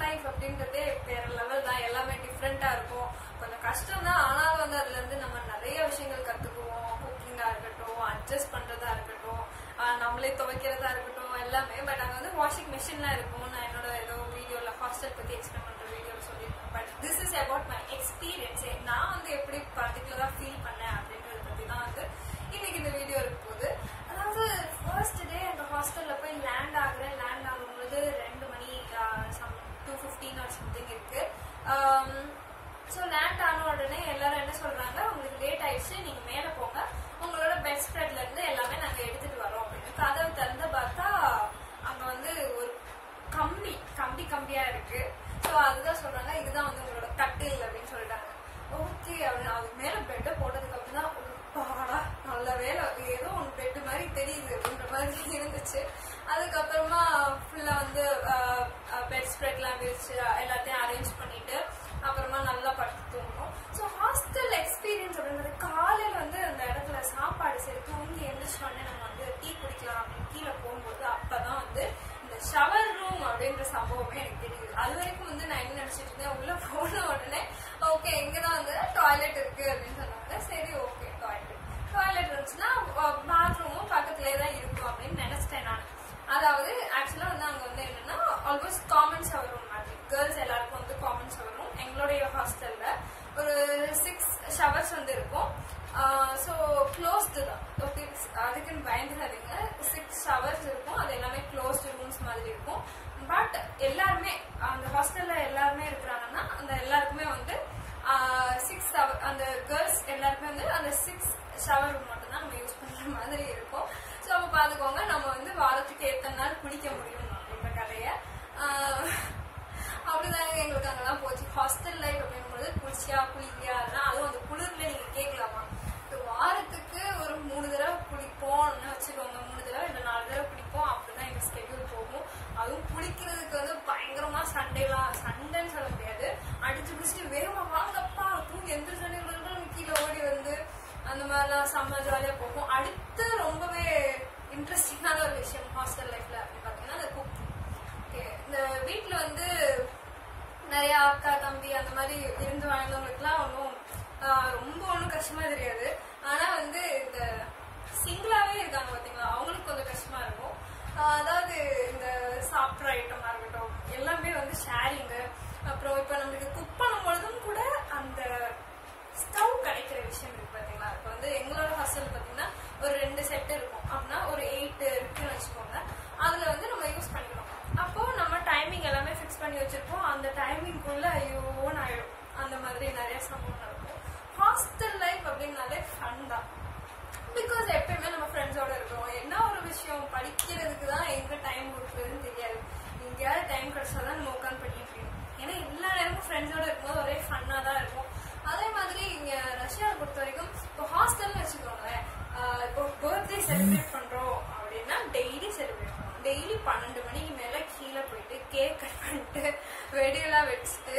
life அப்படின்றதே வேற level தான் எல்லாமே டிஃப்ரெண்டா இருக்கும் கொஞ்சம் கஷ்டம் தான் ஆனாலும் வந்து அதுல இருந்து நம்ம நிறைய விஷயங்கள் கத்துக்குவோம் குக்கிங்கா இருக்கட்டும் அட்ஜஸ்ட் பண்றதா இருக்கட்டும் ஆஹ் நம்மளே துவைக்கிறதா இருக்கட்டும் எல்லாமே பட் அங்க வந்து வாஷிங் மிஷின்லாம் இருக்கும் நான் என்னோட ஏதோ வீடியோல ஹாஸ்டல் பத்தி எக்ஸ்பிளைன் பண்ற வீடியோல சொல்லியிருக்கேன் but this is about my experience நான் வந்து எப்படி பர்டிகுலரா ஃபீல் பண்ணேன் அப்படின்றத பத்தி தான் வந்து இன்னைக்கு இந்த வீடியோ இருக்க போகுது அதாவது ஃபர்ஸ்ட் டே அந்த ஹாஸ்டல்ல போய் லேண்ட் ஆகுறேன் லேண்ட் ஆகும்போது ரெண்டு மணி some two fifteen or something இருக்கு ஸோ லேண்ட் ஆன உடனே எல்லாரும் என்ன சொல்றாங்க உங்களுக்கு லேட் ஆயிடுச்சு நீங்க மேல போங்க உங்களோட பெட் ஸ்ப்ரெட்ல இருந்து எல்லாமே நாங்க எடுத்துட்டு வரோம் அப்படின்னு கதவு திறந்து பார்த்தா அங்க வந்து ஒரு கம்பி கம்பி கம்பியா இருக்கு ஸோ அதுதான் சொல்றாங்க இதுதான் வந்து உங்களோட கட்டில் அப்படின்னு சொல்லிட்டாங்க ஓகே அப்படின்னு அதுக்கு மேல பெட்டை போட்டதுக்கு அப்புறம் தான் பாடா நல்ல வேலை ஏதோ ஒன்று பெட்டு மாதிரி தெரியுது அப்படின்ற மாதிரி இருந்துச்சு அதுக்கப்புறமா ஃபுல்லா வந்து பெட் ஸ்ப்ரெட்லாம் விரிச்சு எல்லாத்தையும் அரேஞ்ச் பண்ணிட்டு அப்புறமா நல்லா படுத்து தூங்கணும் ஸோ ஹாஸ்டல் எக்ஸ்பீரியன்ஸ் அப்படின்றது காலையில் வந்து அந்த இடத்துல சாப்பாடு சரி தூங்கி எந்திரிச்சோடனே நம்ம வந்து டீ குடிக்கலாம் அப்படின்னு கீழே போகும்போது அப்பதான் வந்து இந்த ஷவர் ரூம் அப்படின்ற சம்பவமே எனக்கு தெரியுது அது வரைக்கும் வந்து நான் என்ன நினைச்சிட்டு இருந்தேன் உள்ள போன உடனே ஓகே இங்கதான் வந்து டாய்லெட் இருக்கு அப்படின்னு சொன்னாங்க சரி ஓகே டாய்லெட் டாய்லெட் இருந்துச்சுன்னா பாத்ரூமும் பக்கத்துலேயே தான் இருக்கும் அப்படின்னு நினைச்சிட்டேன் நான் அதாவது ஆக்சுவலா வந்து அங்க வந்து என்னன்னா ஆல்மோஸ்ட் காமன் ஷவர் ரூம் மாதிரி கேர்ள்ஸ் எல்லாருக்கும் வந்து காமன் ஷவர் ரூம் எங்களுடைய ஹாஸ்டல்ல ஒரு சிக்ஸ் ஷவர்ஸ் வந்து இருக்கும் ஸோ க்ளோஸ்டு தான் ஓகே அதுக்குன்னு பயந்துடாதீங்க சிக்ஸ் ஷவர்ஸ் இருக்கும் அது எல்லாமே க்ளோஸ்டு ரூம்ஸ் மாதிரி இருக்கும் பட் எல்லாருமே அந்த ஹாஸ்டல்ல எல்லாருமே இருக்கிறாங்கன்னா அந்த எல்லாருக்குமே வந்து சிக்ஸ் அந்த கேர்ள்ஸ் எல்லாருக்குமே வந்து அந்த சிக்ஸ் ஷவர் ரூம் மட்டும் தான் நம்ம யூஸ் பண்ற மாதிரி இருக்கும் ஸோ அப்போ பார்த்துக்கோங்க நம்ம வந்து வாரத்துக்கு எத்தனை நாள் குடிக்க முடியும் அப்படின்ற கதையை அப்படிதாங்க எங்களுக்கு அங்கெல்லாம் போச்சு ஹாஸ்டல் லைஃப் அப்படிங்கும்போது குளிச்சியா குளிக்கலையா அதெல்லாம் அதுவும் அந்த குளிர்ல நீங்க கேட்கலாமா வாரத்துக்கு ஒரு மூணு தடவை குளிப்போம்னு வச்சுக்கோங்க மூணு தடவை இல்லை நாலு தடவை குளிப்போம் அப்படிதான் எங்க ஸ்கெடியூல் போகும் அதுவும் குளிக்கிறதுக்கு வந்து பயங்கரமா சண்டைலாம் சண்டைன்னு சொல்ல முடியாது அடிச்சு பிடிச்சிட்டு வேகமா வாங்கப்பா தூங்கி எந்த சண்டைகளும் கீழே ஓடி வந்து அந்த மாதிரிலாம் செம்ம ஜாலியா போகும் அடுத்து ரொம்பவே இன்ட்ரெஸ்டிங்கான ஒரு விஷயம் ஹாஸ்டல் லைஃப்ல அப்படின்னு பாத்தீங்கன்னா அந்த குக் இந்த வீட்டுல வந்து நிறைய அக்கா தம்பி அந்த மாதிரி இருந்து வாழ்ந்தவங்களுக்குலாம் ஒன்றும் ரொம்ப ஒன்றும் கஷ்டமா தெரியாது ஆனா வந்து இந்த சிங்கிளாவே இருக்காங்க பாத்தீங்களா அவங்களுக்கு கொஞ்சம் கஷ்டமா இருக்கும் அதாவது இந்த சாப்பிட்ற ஐட்டமா இருக்கட்டும் எல்லாமே வந்து ஷேரிங்கு அப்புறம் இப்ப நம்மளுக்கு குக் பண்ணும் பொழுதும் கூட அந்த ஸ்டவ் கிடைக்கிற விஷயம் இருக்கு பாத்தீங்களா இப்போ வந்து எங்களோட ஹாஸ்டல் பாத்தீங்கன்னா ஒரு ரெண்டு செட் இருக்கும் அப்படின்னா ஒரு எயிட் இருக்குன்னு வச்சுக்கோங்க அதுல வந்து நம்ம யூஸ் பண்ணிக்கணும் அப்போ நம்ம டைமிங் எல்லாமே ஃபிக்ஸ் பண்ணி வச்சிருப்போம் அந்த டைமிங்குள்ள ஐயோன்னு ஆயிடும் அந்த மாதிரி நிறைய சம்பவம் நடக்கும் ஹாஸ்டல் லைஃப் அப்படின்னாலே ஃபன் தான் பிகாஸ் எப்பயுமே நம்ம ஃப்ரெண்ட்ஸோட இருக்கோம் என்ன ஒரு விஷயம் படிக்கிறதுக்கு தான் எங்க டைம் கொடுக்குறதுன்னு தெரியாது எங்கேயாவது டைம் கிடைச்சாதான் நம்ம உட்காந்து படிக்க முடியும் ஏன்னா எல்லா நேரமும் ஃப்ரெண்ட்ஸோட இருக்கும்போது ஒரே ஃபன்னா தான் இருக்கும் அதே மாதிரி இங்க ரஷ்யாவை பொறுத்த வரைக்கும் இப்போ ஹாஸ்டல்னு வச்சுக்கோங்களேன் இப்போ பர்த்டே செலிப்ரேட் பண்றோம் அப்படின்னா டெய்லி செலிப்ரேட் பண்ணுவோம் டெய்லி பன்னெண்டு மணிக்கு மேல கீழே போயிட்டு கேக் கட் பண்ணிட்டு வெடியெல்லாம் வச்சுட்டு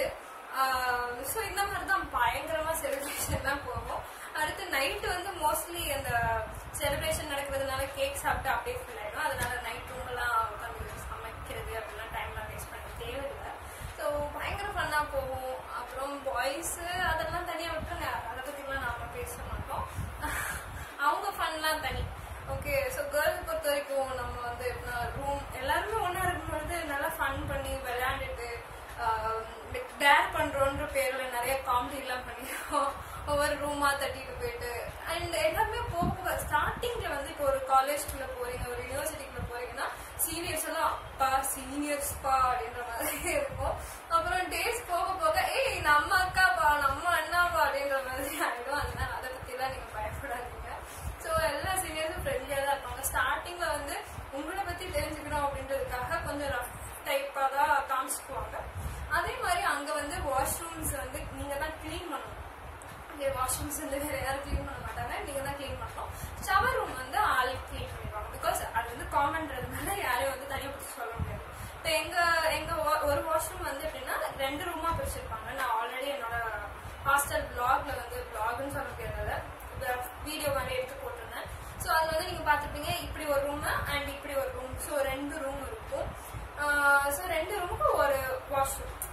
ஸோ இந்த மாதிரி தான் பயங்கரமா செலிப்ரேஷன்லாம் போகும் அடுத்து நைட்டு வந்து மோஸ்ட்லி அந்த செலிப்ரேஷன் நடக்கிறதுனால கேக் சாப்பிட்டு அப்படியே ஃபுல் ஆயிடும் அதனால நைட் ரூம்லாம் உட்காந்து சமைக்கிறது அப்படிலாம் டைம்லாம் வேஸ்ட் பண்ண தேவையில்லை ஸோ பயங்கர ஃபன்னா போகும் அப்புறம் பாய்ஸ் அதெல்லாம் தனியாக விட்டுருங்க அதை பற்றிலாம் நாம பேச மாட்டோம் அவங்க ஃபன்லாம் தனி ஓகே ஸோ கேர்ள்ஸ் பொறுத்த வரைக்கும் நம்ம வந்து ரூம் எல்லாருமே ஒன்றா இருக்கும்போது நல்லா ஃபன் பண்ணி விளையாண்டுட்டு டேர் பண்றோன்ற பேர்ல நிறைய காமெடி எல்லாம் பண்ணிருக்கோம் ஒவ்வொரு ரூமா தட்டிட்டு போயிட்டு அண்ட் எல்லாருமே போக ஸ்டார்டிங்ல வந்து இப்போ ஒரு காலேஜ்குள்ள போறீங்க ஒரு யூனிவர்சிட்டிக்குள்ள போறீங்கன்னா சீனியர்ஸ் எல்லாம் அப்பா சீனியர்ஸ்பா அப்படின்ற மாதிரி இருக்கும் அப்புறம் டேஸ் போக போக ஏய் நம்ம அக்காப்பா நம்ம அண்ணாப்பா அப்படின்ற மாதிரி ஆயிடும் அதனால அதை பத்தி எல்லாம் நீங்க பயப்படாதீங்க ஸோ எல்லா சீனியர்ஸும் ஃப்ரெண்ட்லியா தான் இருப்பாங்க ஸ்டார்டிங்ல வந்து உங்களை பத்தி தெரிஞ்சுக்கணும் அப்படின்றதுக்காக கொஞ்சம் ரஃப் டைப்பா தான் காமிச்சுக்குவாங்க அதே மாதிரி அங்க வந்து வாஷ்ரூம்ஸ் வந்து நீங்க தான் கிளீன் பண்ணணும் இங்கே வாஷ்ரூம்ஸ் வந்து வேற யாரும் க்ளீன் பண்ண மாட்டாங்க நீங்க தான் க்ளீன் பண்ணணும் ஷவர் ரூம் வந்து ஆள் க்ளீன் பண்ணிடுவாங்க பிகாஸ் அது வந்து காமன்றதுனால யாரையும் வந்து தனியாக பிடிச்சி சொல்ல முடியாது இப்போ எங்க எங்க wa- ஒரு வாஷ்ரூம் வந்து எப்படின்னா ரெண்டு ரூமா பிரிச்சிருப்பாங்க நான் ஆல்ரெடி என்னோட ஹாஸ்டல் பிளாக்ல வந்து பிளாக்னு சொல்ல முடியாது வீடியோ மாதிரி எடுத்து போட்டிருந்தேன் ஸோ அது வந்து நீங்க பார்த்துருப்பீங்க இப்படி ஒரு ரூம் அண்ட் இப்படி ஒரு ரூம் ஸோ ரெண்டு ரூம் இருக்கும் ஸோ ரெண்டு ரூமுக்கு ஒரு வாஷ்ரூம்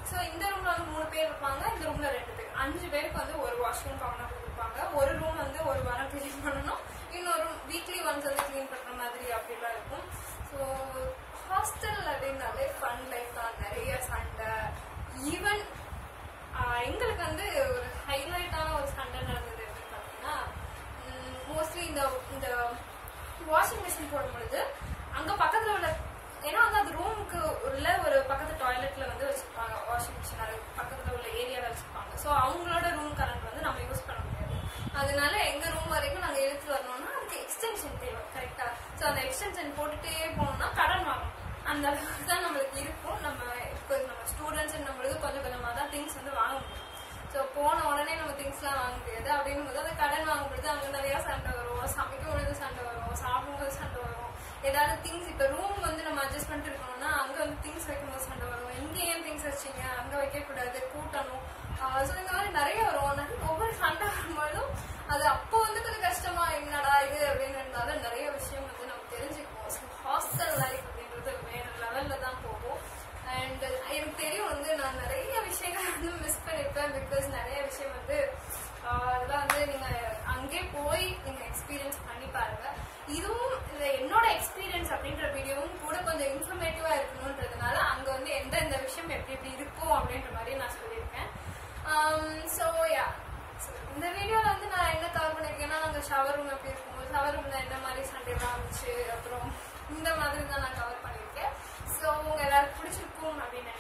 அட்மிஷன் போடும் பொழுது அங்க பக்கத்துல உள்ள ஏன்னா வந்து அது ரூமுக்கு உள்ள ஒரு பக்கத்து டாய்லெட்ல வந்து வச்சிருப்பாங்க வாஷிங் மிஷின் அது பக்கத்துல உள்ள ஏரியால வச்சிருப்பாங்க ஸோ அவங்களோட ரூம் கரண்ட் வந்து நம்ம யூஸ் பண்ண முடியாது அதனால எங்க ரூம் வரைக்கும் நாங்க எடுத்துட்டு வரணும்னா அதுக்கு எக்ஸ்டென்ஷன் தேவை கரெக்டா ஸோ அந்த எக்ஸ்டென்ஷன் போட்டுட்டே போனோம்னா கடன் வாங்கணும் அந்த அளவுக்கு தான் நம்மளுக்கு இருக்கும் நம்ம இப்போ நம்ம ஸ்டூடெண்ட்ஸ் நம்மளுக்கு கொஞ்சம் கொஞ்சமா தான் திங்ஸ் வந்து வாங்க முடியும் ஸோ போன உடனே நம்ம திங்ஸ்லாம் வாங்க முடியாது அப்படின்னும் போது அந்த கடன் வாங்கும் பொழுது அங்கே நிறைய சண்டை வரும் சமைக்கும் பொழுது சண்டை வரும் சாப்பிடும்போது சண்டை வரும் ஏதாவது திங்ஸ் இப்போ ரூம் வந்து நம்ம அட்ஜஸ்ட் பண்ணிட்டு இருக்கணும்னா அங்கே வந்து திங்ஸ் வைக்கும்போது சண்டை வரும் இங்கே ஏன் திங்ஸ் வச்சீங்க அங்கே வைக்கக்கூடாது கூட்டணும் ஸோ இந்த மாதிரி நிறைய வரும் நிறைய ஒவ்வொரு சண்டை வரும்போதும் அது அப்போ வந்து கொஞ்சம் கஷ்டமா என்னடா இது அப்படின்னு இருந்தாலும் நிறைய விஷயம் வந்து நம்ம தெரிஞ்சுக்குவோம் ஸோ ஹாஸ்டல் லைஃப் அப்படின்றது வேற லெவல்ல தான் போகும் அண்ட் எனக்கு தெரியும் வந்து நான் நிறைய விஷயங்கள் வந்து மிஸ் பண்ணிருப்பேன் பிகாஸ் நிறைய விஷயம் வந்து ஆஹ், அதெல்லாம் வந்து நீங்க அங்கே போய் நீங்க எக்ஸ்பீரியன்ஸ் பண்ணி பாருங்க இதுவும் இந்த என்னோட எக்ஸ்பீரியன்ஸ் அப்படின்ற வீடியோவும் கூட கொஞ்சம் இன்ஃபர்மேட்டிவா இருக்கணுன்றதுனால அங்க வந்து எந்தெந்த விஷயம் எப்படி எப்படி இருக்கும் அப்படின்ற மாதிரி நான் சொல்லியிருக்கேன் ஸோ யா இந்த வீடியோல வந்து நான் என்ன கவர் பண்ணிருக்கேன்னா அங்க ஷவர் ரூம் எப்படி இருக்கும் ஷவர் ரூம்ல என்ன மாதிரி சண்டைலாம் இருந்துச்சு அப்புறம் இந்த மாதிரி தான் நான் கவர் பண்ணியிருக்கேன் ஸோ உங்க எல்லாருக்கும் பிடிச்சிருக்கும் அப்படின்னு